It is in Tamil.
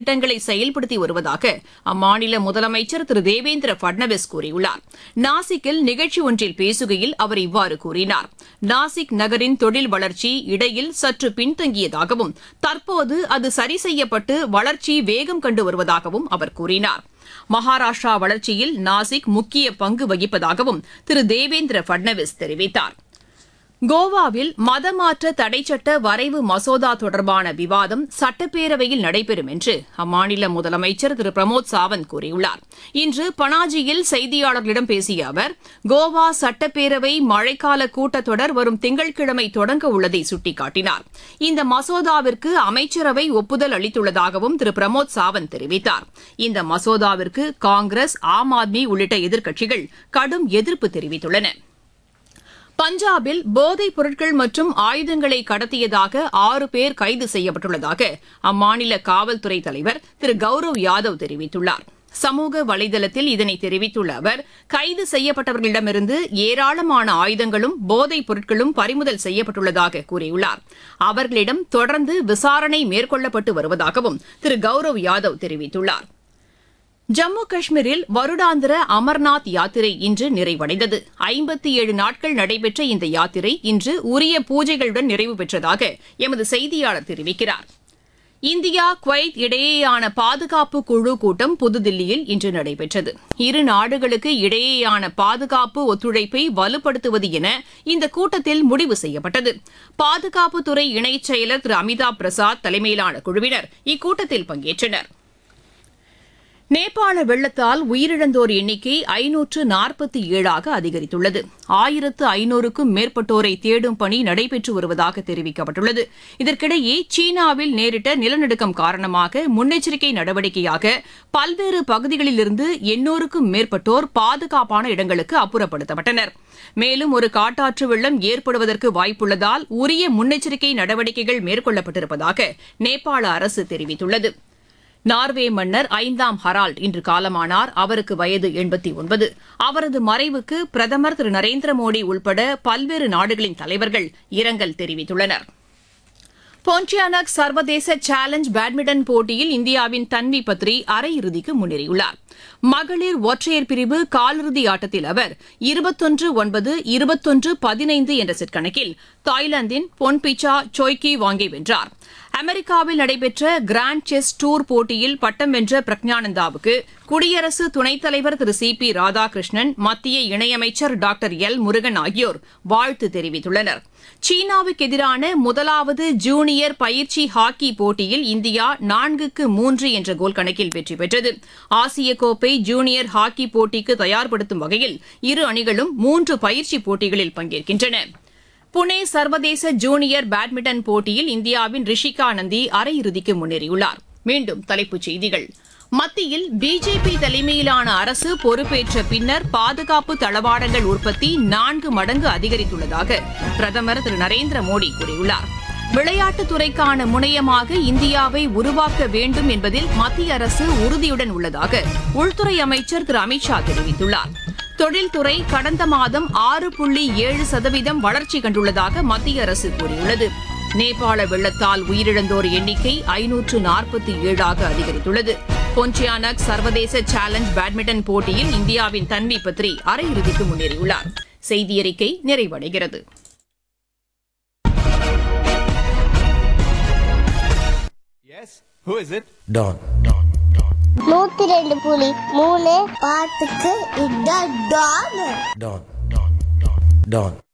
திட்டங்களை செயல்படுத்தி வருவதாக அம்மாநில முதலமைச்சர் திரு தேவேந்திர பட்னவிஸ் கூறியுள்ளார் நாசிக்கில் நிகழ்ச்சி ஒன்றில் பேசுகையில் அவர் இவ்வாறு கூறினார் நாசிக் நகரின் தொழில் வளர்ச்சி இடையில் சற்று பின்தங்கியதாகவும் தற்போது அது சரி செய்யப்பட்டு வளர்ச்சி வேகம் கண்டு வருவதாகவும் அவர் கூறினார் மகாராஷ்டிரா வளர்ச்சியில் நாசிக் முக்கிய பங்கு வகிப்பதாகவும் திரு தேவேந்திர பட்னவிஸ் தெரிவித்தார் கோவாவில் மதமாற்ற தடைச்சட்ட வரைவு மசோதா தொடர்பான விவாதம் சட்டப்பேரவையில் நடைபெறும் என்று அம்மாநில முதலமைச்சர் திரு பிரமோத் சாவந்த் கூறியுள்ளார் இன்று பனாஜியில் செய்தியாளர்களிடம் பேசிய அவர் கோவா சட்டப்பேரவை மழைக்கால கூட்டத்தொடர் வரும் திங்கட்கிழமை தொடங்க உள்ளதை சுட்டிக்காட்டினார் இந்த மசோதாவிற்கு அமைச்சரவை ஒப்புதல் அளித்துள்ளதாகவும் திரு பிரமோத் சாவந்த் தெரிவித்தார் இந்த மசோதாவிற்கு காங்கிரஸ் ஆம் ஆத்மி உள்ளிட்ட எதிர்க்கட்சிகள் கடும் எதிர்ப்பு தெரிவித்துள்ளன பஞ்சாபில் போதைப் பொருட்கள் மற்றும் ஆயுதங்களை கடத்தியதாக ஆறு பேர் கைது செய்யப்பட்டுள்ளதாக அம்மாநில காவல்துறை தலைவர் திரு கௌரவ் யாதவ் தெரிவித்துள்ளார் சமூக வலைதளத்தில் இதனை தெரிவித்துள்ள அவர் கைது செய்யப்பட்டவர்களிடமிருந்து ஏராளமான ஆயுதங்களும் போதைப் பொருட்களும் பறிமுதல் செய்யப்பட்டுள்ளதாக கூறியுள்ளார் அவர்களிடம் தொடர்ந்து விசாரணை மேற்கொள்ளப்பட்டு வருவதாகவும் திரு கௌரவ் யாதவ் தெரிவித்துள்ளார் ஜம்மு காஷ்மீரில் வருடாந்திர அமர்நாத் யாத்திரை இன்று நிறைவடைந்தது ஐம்பத்தி ஏழு நாட்கள் நடைபெற்ற இந்த யாத்திரை இன்று உரிய பூஜைகளுடன் நிறைவு பெற்றதாக எமது செய்தியாளர் தெரிவிக்கிறார் இந்தியா குவைத் இடையேயான பாதுகாப்பு குழு கூட்டம் புதுதில்லியில் இன்று நடைபெற்றது இரு நாடுகளுக்கு இடையேயான பாதுகாப்பு ஒத்துழைப்பை வலுப்படுத்துவது என இந்த கூட்டத்தில் முடிவு செய்யப்பட்டது பாதுகாப்புத்துறை இணைச் செயலர் திரு அமிதாப் பிரசாத் தலைமையிலான குழுவினர் இக்கூட்டத்தில் பங்கேற்றனர் நேபாள வெள்ளத்தால் உயிரிழந்தோர் எண்ணிக்கை ஐநூற்று நாற்பத்தி ஏழாக அதிகரித்துள்ளது ஆயிரத்து ஐநூறுக்கும் மேற்பட்டோரை தேடும் பணி நடைபெற்று வருவதாக தெரிவிக்கப்பட்டுள்ளது இதற்கிடையே சீனாவில் நேரிட்ட நிலநடுக்கம் காரணமாக முன்னெச்சரிக்கை நடவடிக்கையாக பல்வேறு பகுதிகளிலிருந்து எண்ணூறுக்கும் மேற்பட்டோர் பாதுகாப்பான இடங்களுக்கு அப்புறப்படுத்தப்பட்டனர் மேலும் ஒரு காட்டாற்று வெள்ளம் ஏற்படுவதற்கு வாய்ப்புள்ளதால் உரிய முன்னெச்சரிக்கை நடவடிக்கைகள் மேற்கொள்ளப்பட்டிருப்பதாக நேபாள அரசு தெரிவித்துள்ளது நார்வே மன்னர் ஐந்தாம் ஹரால்ட் இன்று காலமானார் அவருக்கு வயது எண்பத்தி ஒன்பது அவரது மறைவுக்கு பிரதமர் திரு நரேந்திர மோடி உள்பட பல்வேறு நாடுகளின் தலைவர்கள் இரங்கல் தெரிவித்துள்ளனர் போன்டியானக் சர்வதேச சேலஞ்ச் பேட்மிண்டன் போட்டியில் இந்தியாவின் தன்வி பத்ரி அரையிறுதிக்கு முன்னேறியுள்ளார் மகளிர் ஒற்றையர் பிரிவு காலிறுதி ஆட்டத்தில் அவர் இருபத்தொன்று ஒன்பது இருபத்தொன்று பதினைந்து என்ற செட் கணக்கில் தாய்லாந்தின் பொன்பிச்சா சோய்கி வாங்கி வென்றார் அமெரிக்காவில் நடைபெற்ற கிராண்ட் செஸ் டூர் போட்டியில் பட்டம் வென்ற பிரக்ஞானந்தாவுக்கு குடியரசு துணைத் தலைவர் திரு சி பி ராதாகிருஷ்ணன் மத்திய இணையமைச்சர் டாக்டர் எல் முருகன் ஆகியோர் வாழ்த்து தெரிவித்துள்ளனர் சீனாவுக்கு எதிரான முதலாவது ஜூனியர் பயிற்சி ஹாக்கி போட்டியில் இந்தியா நான்குக்கு மூன்று என்ற கோல் கணக்கில் வெற்றி பெற்றது ஆசிய கோப்பை ஜூனியர் ஹாக்கி போட்டிக்கு தயார்படுத்தும் வகையில் இரு அணிகளும் மூன்று பயிற்சி போட்டிகளில் பங்கேற்கின்றன புனே சர்வதேச ஜூனியர் பேட்மிண்டன் போட்டியில் இந்தியாவின் ரிஷிகா நந்தி அரையிறுதிக்கு முன்னேறியுள்ளார் மீண்டும் தலைப்புச் செய்திகள் மத்தியில் பிஜேபி தலைமையிலான அரசு பொறுப்பேற்ற பின்னர் பாதுகாப்பு தளவாடங்கள் உற்பத்தி நான்கு மடங்கு அதிகரித்துள்ளதாக பிரதமர் திரு நரேந்திர மோடி கூறியுள்ளார் விளையாட்டுத் துறைக்கான முனையமாக இந்தியாவை உருவாக்க வேண்டும் என்பதில் மத்திய அரசு உறுதியுடன் உள்ளதாக உள்துறை அமைச்சர் திரு அமித்ஷா தெரிவித்துள்ளார் தொழில்துறை கடந்த மாதம் ஆறு புள்ளி ஏழு சதவீதம் வளர்ச்சி கண்டுள்ளதாக மத்திய அரசு கூறியுள்ளது நேபாள வெள்ளத்தால் உயிரிழந்தோர் எண்ணிக்கை ஐநூற்று நாற்பத்தி ஏழாக அதிகரித்துள்ளது பொன்சியானக் சர்வதேச சேலஞ்ச் பேட்மிண்டன் போட்டியில் இந்தியாவின் தன்வி பத்ரி அரையிறுதிக்கு முன்னேறியுள்ளார் செய்தியறிக்கை நிறைவடைகிறது Yes? Who is it? Don. நூத்தி ரெண்டு புலி மூணு பாட்டுக்கு இதான் டான் Don. Don.